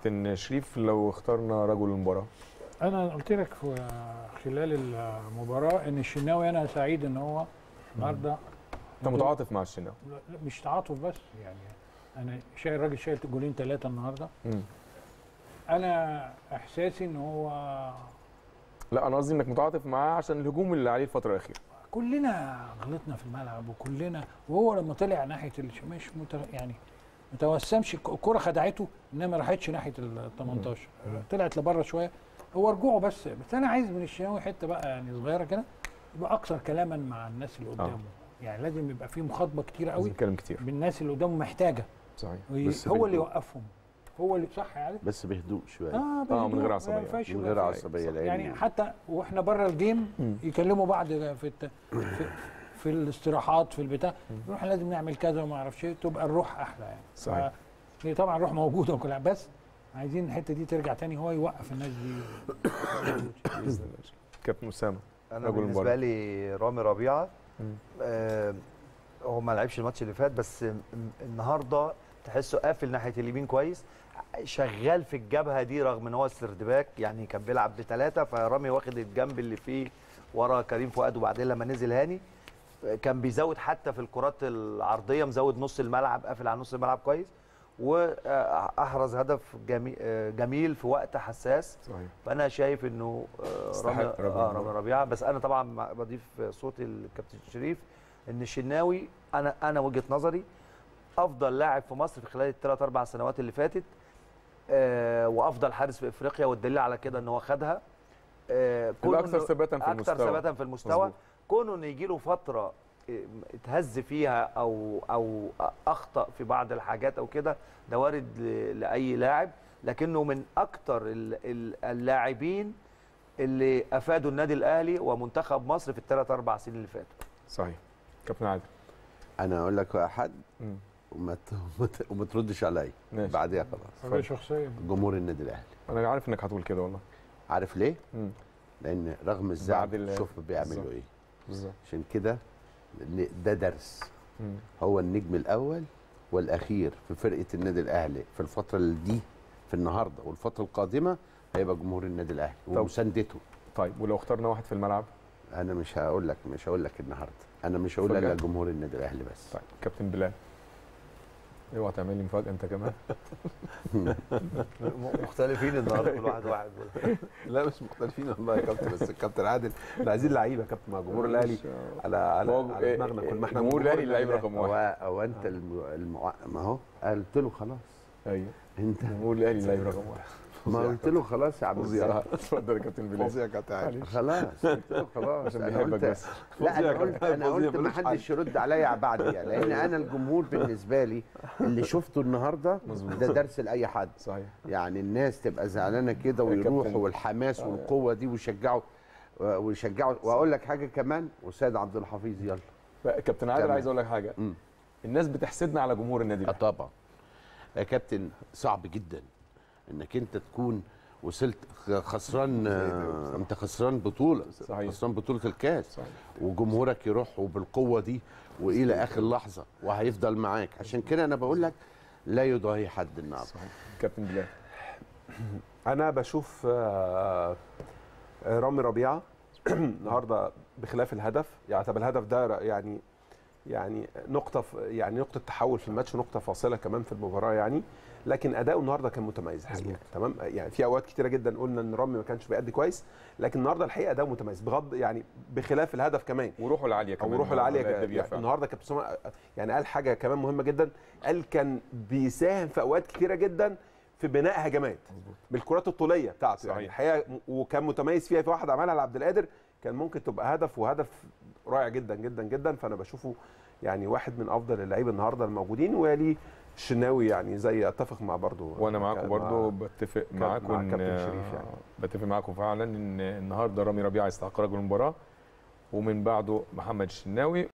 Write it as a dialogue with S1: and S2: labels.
S1: كابتن شريف لو اخترنا رجل المباراه
S2: انا قلت لك في خلال المباراه ان الشناوي انا سعيد ان هو النهارده
S1: انت متعاطف مع الشناوي
S2: لا، لا، مش تعاطف بس يعني انا شايل الراجل شايل جولين ثلاثه النهارده
S1: مم.
S2: انا احساسي ان هو
S1: لا انا قصدي انك متعاطف معاه عشان الهجوم اللي عليه الفتره الاخيره
S2: كلنا غلطنا في الملعب وكلنا وهو لما طلع ناحيه الش- مش مت... يعني ما توسمش الك- الكره خدعته انما ما راحتش ناحيه ال 18 طلعت لبره شويه هو رجوعه بس بس انا عايز من الشناوي حته بقى يعني صغيره كده يبقى اكثر كلاما مع الناس اللي قدامه يعني لازم يبقى في مخاطبه كتيره
S1: لازم
S2: قوي
S1: نتكلم كتير
S2: بالناس اللي قدامه محتاجه
S1: صحيح
S2: وي-
S3: بس
S2: هو اللي
S3: بهدوء.
S2: يوقفهم هو اللي صح يعني
S3: بس بهدوء شويه
S2: اه
S1: آه، من
S2: بهدوء،
S1: غير
S2: ما
S1: عصبية.
S2: ينفعش
S3: من
S2: يبقى
S3: غير
S2: في-
S3: عصبيه لان
S2: يعني حتى واحنا بره الجيم
S1: مم.
S2: يكلموا بعض في الت... في, في الاستراحات في البتاع نروح لازم نعمل كذا وما اعرفش ايه تبقى الروح احلى يعني
S1: صحيح.
S2: ف- هي طبعا الروح موجوده وكل حاجة، بس عايزين الحته دي ترجع تاني هو يوقف الناس دي
S1: باذن الله كابتن اسامه
S4: انا
S1: رجل
S4: بالنسبه
S1: المباراة.
S4: لي رامي ربيعه
S1: مم.
S4: آه هو ما لعبش الماتش اللي فات بس م- النهارده تحسه قافل ناحيه اليمين كويس شغال في الجبهه دي رغم ان هو السردباك يعني كان بيلعب بثلاثه فرامي واخد الجنب اللي فيه ورا كريم فؤاد وبعدين لما نزل هاني كان بيزود حتى في الكرات العرضيه مزود نص الملعب قافل على نص الملعب كويس واحرز هدف جميل, جميل في وقت حساس
S1: صحيح
S4: فانا شايف انه آه،
S1: يستحق
S4: رامي
S1: رجل
S4: آه
S1: المباراة.
S4: رامي ربيعه بس انا طبعا مع- بضيف صوتي الكابتن شريف ان الشناوي انا انا وجهه نظري افضل لاعب في مصر في خلال الثلاث اربع سنوات اللي فاتت آه وافضل حارس في افريقيا والدليل على كده ان هو خدها آه كونه
S1: الاكثر
S4: إنه-
S1: ثباتا في
S4: اكثر
S1: المستوى
S4: ثباتا في المستوى
S1: مظبوط.
S4: كونه انه يجي له فتره آه، اتهز فيها او او اخطا في بعض الحاجات او كده ده وارد ل- لاي لاعب لكنه من اكتر ال- ال- اللاعبين اللي افادوا النادي الاهلي ومنتخب مصر في الثلاث اربع سنين اللي فاتوا
S1: صحيح كابتن عادل
S3: انا اقول لك واحد
S1: مم.
S3: وما ت- وما ت- وما تردش عليا
S1: ماشي.
S3: بعديها خلاص
S2: حاجه شخصيه
S3: جمهور النادي الاهلي
S1: انا عارف انك هتقول كده والله
S3: عارف ليه؟
S1: مم.
S3: لان رغم الزعل
S1: بعد ال-
S3: شوف بيعملوا
S1: بالظبط.
S3: ايه
S1: بالظبط
S3: عشان كده ن- ده درس
S1: مم.
S3: هو النجم الاول والاخير في فرقه النادي الاهلي في الفتره اللي دي في النهارده والفتره القادمه هيبقى جمهور النادي الاهلي
S1: طب.
S3: ومساندته
S1: طيب ولو اخترنا واحد في الملعب
S3: انا مش هقول لك مش هقول لك النهارده انا مش هقول
S1: فجأة.
S3: الا جمهور النادي الاهلي بس
S1: طيب كابتن بلال اوعى تعمل لي مفاجاه انت كمان
S4: مختلفين النهارده كل واحد واحد
S5: لا مش مختلفين والله يا كابتن بس الكابتن عادل احنا عايزين لعيبه يا كابتن مع جمهور الاهلي على على,
S1: هو-
S5: على دماغنا كل ما احنا
S1: جمهور الاهلي اللعيب
S5: الأهلي.
S1: رقم
S3: هو
S1: واحد
S3: هو انت الم... المع... ما هو قلت له خلاص
S1: ايوه
S3: انت
S1: جمهور الاهلي اللعيب رقم واحد
S3: ما قلت له خلاص يا عم
S1: فظيع
S3: زياد.
S1: اتفضل يا كابتن بلال
S5: فظيع يا كابتن عادل
S3: خلاص قلت له خلاص
S1: عشان
S3: أنا
S1: بيحبك
S3: قلت-
S1: بس
S3: لا انا
S5: فظيع
S3: قلت
S5: كابتن،
S3: انا
S5: فظيع،
S3: قلت ما
S5: ملوش
S3: حدش يرد عليا بعديها لان انا الجمهور بالنسبه لي اللي شفته النهارده
S1: مظبوط.
S3: ده درس لاي حد
S1: صحيح
S3: يعني الناس تبقى زعلانه كده
S1: يا
S3: ويروحوا
S1: كابتن.
S3: والحماس والقوه دي ويشجعوا ويشجعوا واقول لك حاجه كمان وسيد عبد الحفيظ يلا
S1: بقى كابتن عادل
S3: كمل.
S1: عايز اقول لك حاجه
S3: مم.
S1: الناس بتحسدنا على جمهور النادي
S3: آه
S1: الاهلي
S3: طبعا يا كابتن صعب جدا انك انت تكون وصلت خ- خسران آه، انت خسران بطوله
S1: صحيح.
S3: خسران بطوله الكاس
S1: صحيح.
S3: وجمهورك يروح وبالقوه دي والى اخر لحظه وهيفضل معاك عشان كده انا بقول لك لا يضاهي حد النهارده
S1: صحيح كابتن بلال
S5: انا بشوف آه، آه، رامي ربيعه النهارده بخلاف الهدف يعني طب الهدف ده ر- يعني يعني نقطه ف- يعني نقطه تحول في الماتش ونقطه فاصله كمان في المباراه يعني لكن اداؤه النهارده كان متميز الحقيقه تمام يعني في اوقات كتيره جدا قلنا ان رامي ما كانش بيأدي كويس لكن النهارده الحقيقه اداؤه متميز بغض يعني بخلاف الهدف كمان
S1: وروحه العاليه كمان
S5: او روحه العاليه
S1: النهاردة
S5: يعني
S1: بيها فعلا.
S5: النهارده كابتن اسامه يعني قال حاجه كمان مهمه جدا قال كان بيساهم في اوقات كتيره جدا في بناء هجمات بالكرات الطوليه بتاعته
S1: صحيح.
S5: يعني الحقيقه م- وكان متميز فيها في واحد عملها لعبد القادر كان ممكن تبقى هدف وهدف رائع جدا جدا جدا فانا بشوفه يعني واحد من افضل اللعيبه النهارده الموجودين ويلي الشناوي يعني زي اتفق مع برضو
S1: وانا معاكم
S5: مع-
S1: برضو بتفق
S5: مع
S1: معاكم
S5: كابتن
S1: إن-
S5: شريف يعني.
S1: بتفق معاكم فعلا ان النهارده رامي ربيعه يستحق رجل المباراه ومن بعده محمد الشناوي